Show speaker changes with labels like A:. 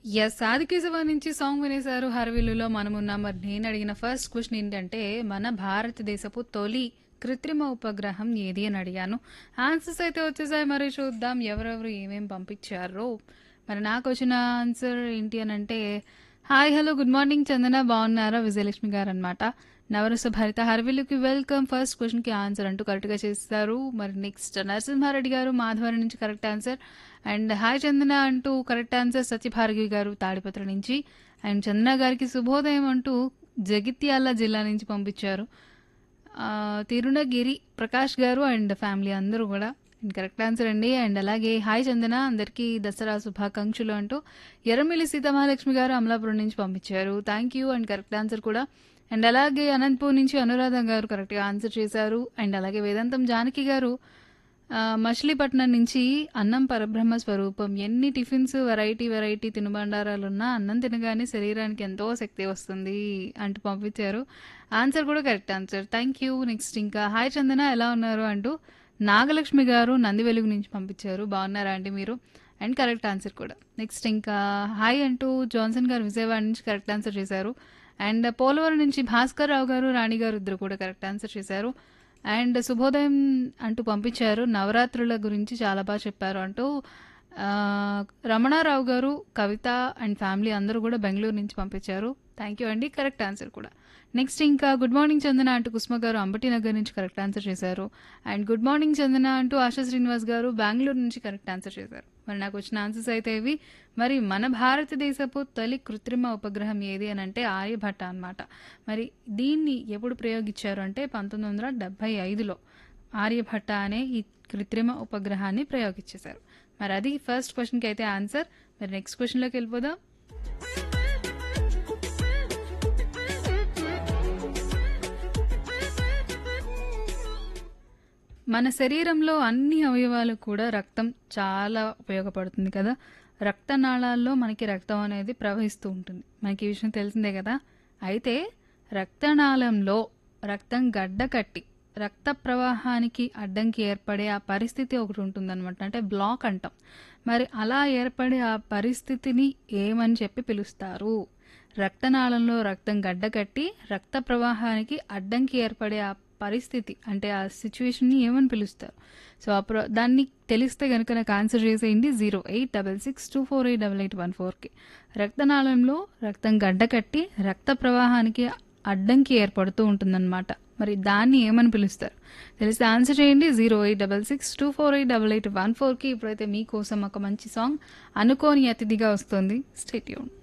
A: Yes. 'Aadikeshava' నుంచి song వినేశారు 'హరవిల్లులో మనమున్నాం'. మరి నేను అడిగిన ఫస్ట్ క్వెషన్ ఏంటంటే, మన భారతదేశపు తొలి కృత్రిమ ఉపగ్రహం ఏది అని అడిగాను. ఆన్సర్స్ అయితే వచ్చేసాయి. మరి చూద్దాం ఎవరెవరు ఏమేం పంపించారో. మరి నాకొచ్చిన ఆన్సర్ ఏంటి అనంటే, hi hello good morning Chandana బాగున్నారా? విజయలక్ష్మి గారనమాట. నవరస భరిత హరవిల్లుకి వెల్కమ్. ఫస్ట్ క్వెషన్‌కి ఆన్సర్ అంటూ కరెక్ట్‌గా చేసేసారు. మరి నెక్స్ట్ నరసింహారెడ్డి గారు మాధవరం నుంచి correct answer. And hi Chandana అంటూ కరెక్ట్ ఆన్సర్ సత్యభార్గవి గారు తాడిపత్రి నుంచి. అండ్ చందన గారికి శుభోదయం అంటూ జగిత్యాల జిల్లా నుంచి పంపించారు. ఆహ్, తిరునగిరి ప్రకాష్ గారు అండ్ ఫ్యామిలీ అందరూ కూడా కరెక్ట్ ఆన్సర్ అండి. అండ్ అలాగే హాయ్ చందన అందరికీ దసరా శుభాకాంక్షలు అంటూ ఎర్రమిల్లి సీతామహాలక్ష్మి గారు అమలాపురం నుంచి పంపించారు. Thank you and correct answer కూడా. అండ్ అలాగే అనంతపూర్ నుంచి అనురాధ గారు కరెక్ట్‌గా ఆన్సర్ చేశారు. అండ్ అలాగే వేదాంతం జానకి గారు ఆహ్, మచిలీపట్నం నుంచి అన్నం పరబ్రహ్మ స్వరూపం. ఎన్ని టిఫిన్స్ వెరైటీ వెరైటీ తినుబండారాలున్నా అన్నం తినగానే శరీరానికి ఎంతో శక్తి వస్తుంది అంటూ పంపించారు. ఆన్సర్ కూడా correct answer. Thank you. Next ఇంకా హాయ్ చందన ఎలా ఉన్నారు అంటూ నాగలక్ష్మి గారు నందివెలుగు నుంచి పంపించారు. బాగున్నారా అండి మీరు? అండ్ కరెక్ట్ ఆన్సర్ కూడా. నెక్స్ట్ ఇంకా హాయ్ అంటూ జాన్సన్ గారు విజయవాడ నుంచి కరెక్ట్ ఆన్సర్ చేశారు. అండ్ పోలవరం నుంచి భాస్కర్ రావు గారు, రాణి గారు ఇద్దరు కూడా కరెక్ట్ ఆన్సర్ చేశారు. అండ్ శుభోదయం అంటూ పంపించారు. నవరాత్రుల గురించి చాలా బాగా చెప్పారు అంటూ ఆహ్, రమణారావు గారు, కవిత అండ్ ఫ్యామిలీ అందరూ కూడా బెంగుళూరు నుంచి పంపించారు. థ్యాంక్ యూ అండి. కరెక్ట్ ఆన్సర్ కూడా. నెక్స్ట్ ఇంకా గుడ్ మార్నింగ్ చందన అంటూ కుసుమ గారు అంబటి నగర్ నుంచి కరెక్ట్ ఆన్సర్ చేశారు. అండ్ గుడ్ మార్నింగ్ చందన అంటూ ఆశా శ్రీనివాస్ గారు బెంగుళూరు నుంచి కరెక్ట్ ఆన్సర్ చేశారు. మరి నాకు వచ్చిన ఆన్సర్స్ అయితే ఇవి. మరి మన భారతదేశపు తొలి కృత్రిమ ఉపగ్రహం ఏది అని అంటే ఆర్యభట్ట అనమాట. మరి దీన్ని ఎప్పుడు ప్రయోగించారు అంటే 1975లో ఆర్యభట్ట అనే ఈ కృత్రిమ ఉపగ్రహాన్ని ప్రయోగించేశారు. మరి అది ఫస్ట్ క్వెషన్‌కి అయితే ఆన్సర్. మరి నెక్స్ట్ క్వెషన్‌లోకి వెళ్ళిపోదాం. మన శరీరంలో అన్ని అవయవాలకు కూడా రక్తం చాలా ఉపయోగపడుతుంది కదా! రక్తనాళాల్లో మనకి రక్తం అనేది ప్రవహిస్తూ ఉంటుంది. మనకి ఈ విషయం తెలిసిందే కదా! అయితే రక్తనాళంలో రక్తం గడ్డకట్టి రక్త ప్రవాహానికి అడ్డంకి ఏర్పడే ఆ పరిస్థితి ఒకటి ఉంటుందన్నమాట. అంటే బ్లాక్ అంటాం. మరి అలా ఏర్పడే ఆ పరిస్థితిని ఏమని చెప్పి పిలుస్తారు? రక్తనాళంలో రక్తం గడ్డకట్టి రక్త ప్రవాహానికి అడ్డంకి ఏర్పడే ఆ పరిస్థితి అంటే ఆ సిట్యుయేషన్‌ని ఏమని పిలుస్తారు? సో, ఆ ప్ర దాన్ని తెలిస్తే గనుక నాకు ఆన్సర్ చేసేయండి 0866248814కి. రక్తనాళంలో రక్తం గడ్డకట్టి రక్త ప్రవాహానికి అడ్డంకి ఏర్పడుతూ ఉంటుందన్నమాట. మరి దాన్ని ఏమని పిలుస్తారు? తెలిస్తే ఆన్సర్ చేయండి 0866248814కి. ఇప్పుడైతే మీకోసం ఒక మంచి సాంగ్ 'అనుకోని అతిథిగా' వస్తుంది. Stay tuned.